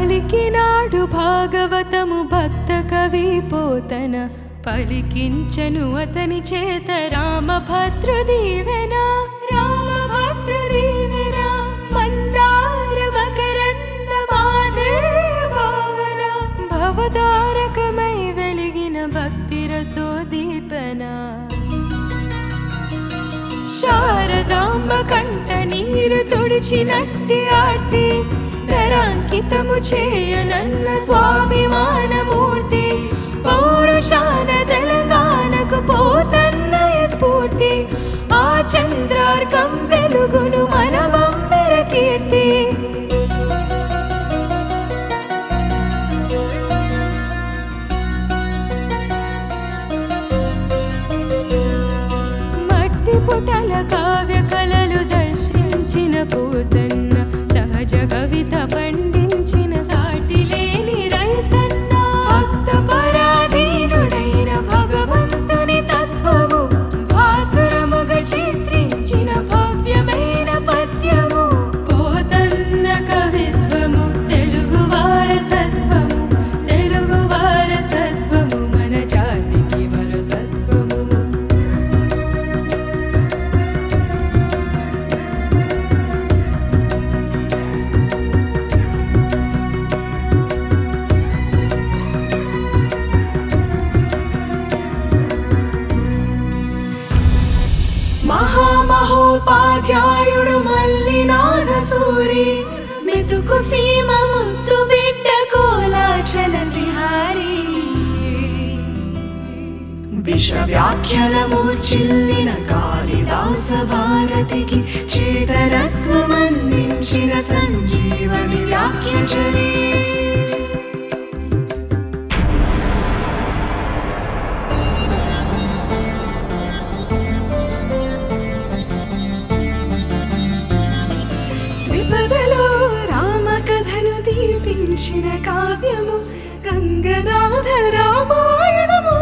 పలికినాడు భాగవతము భక్త కవి పోతన పలికించను అతని చేత రామభద్రుదీవెన రామభద్రుదీవెన మందార మకరంద మాధుర్య భావన భవతారకమై వెలిగిన భక్తి రసోదీపన శారదాంబ కంట నీరు తుడిచినట్టి ఆర్తి నరాంకితము చేయనన్న స్వాభిమానమూర్తి పౌరుషాన తెలంగాణకు పోతన్నయ స్ఫూర్తి ఆ చంద్రార్కం వెలుగును మనమంబర కీర్తి మట్టి పుటల కావ్య కళలు దర్శించిన పోతన్న సహజ కవిత పండించిన సాటి లేని రైతన్న భక్త పరాధీనుడైన భగవంతుని తత్వము భాసురముగ చిత్రించిన భవ్యమైన పద్యము పోతన్న కవిత్వము తెలుగు వారసత్వము తెలుగు వారసత్వము మన జాతికి వరసత్వము మహామహోపాధ్యాయుడు మల్లినాథ సూరి మెతుకు సీమ ముద్దు బిడ్డ కోలాచల బిహారీ విషవ్యాఖ్యలమూర్చిల్లిన కాళిదాస భారతికి చేతనత్వమందించిన సంజీవని వ్యాఖ్యచరీ విపదలో రామకథను దీపించిన కావ్యము రంగనాథ రామాయణము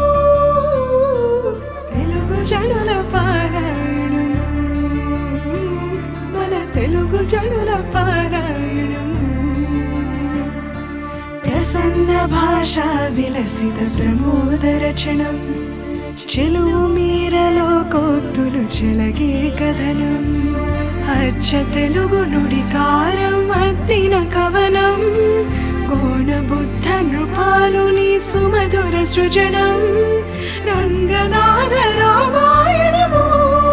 తెలుగు జనుల పారాయణము మన తెలుగు జనుల పారాయణము ప్రసన్న భాషా విలసిత ప్రమోద రచనం చెలువు మీరలో కోతులు చెలగే కథనం అచ్చ తెలుగు నుడికారం అద్దిన కవనం గోణ బుద్ధ నృపాలుని సుమధుర సృజనం రంగనాథ రామాయణము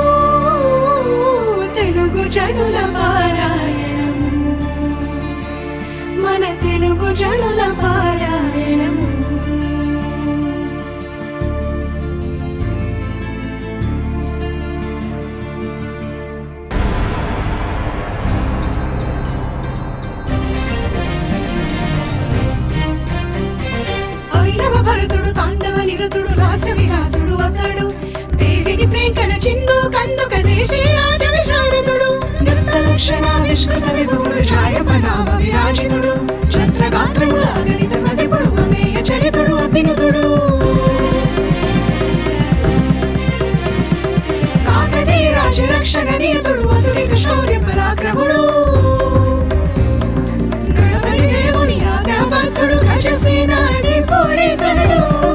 తెలుగు జనుల పారాయణము మన తెలుగు జనుల పారాయణము ఐరవ భరతుడు తాండవ నిరతుడు లాస్య విలాసుడు అతడు పేరిని ప్రేంకన చిందు కందుక దేశీ రాజ విశారదుడు నృత్త లక్షణ విష్కృత విభుడు ఛాయపనామ విరాజితుడు ఛత్రగాత్రముల అగణిత మదిపుడు అమేయ చరితుడు అభినుతుడు కాకతీయ రాజరక్షణ నియతుడు అతులిత శౌర్య పరాక్రముడు గణపతి దేవుని ఆజ్ఞాబద్ధుడు గజసేనాది పూడితనుడు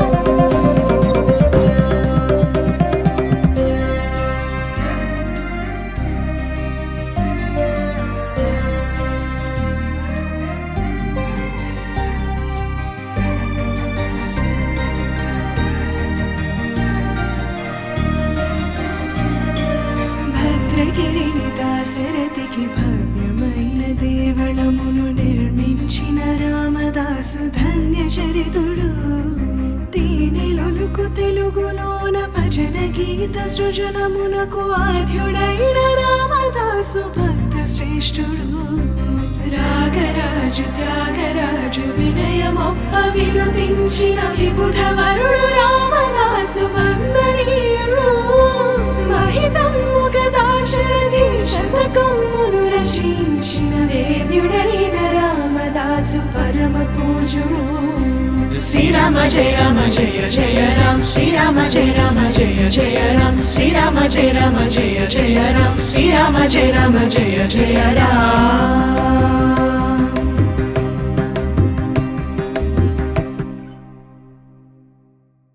భద్రగిరిని దాశరథికి భవ్యమైన దేవళమును నిర్మించిన రామదాసు ధన్య చరితుడు తేనెలొలుకు తెలుగులోన భజన గీత సృజనమునకు ఆద్యుడైన రామదాసు భక్త శ్రేష్ఠుడు రాగరాజు త్యాగరాజు వినయమొప్ప వినుతించిన విబుధ వరుడు రామదాసు వందనీయుడు మహితమ్ముగ దాశరథి శతకమ్మును రచించిన వేద్యుడైన రామదాసు పరమ పూజుడు శ్రీరామ జయ రామ జయ జయ రామ్ శ్రీరామ జయ రామ జయ జయ రామ్ శ్రీరామ జయ రామ జయ జయ రామ్ శ్రీరామ జయ రామ జయ జయ రామ్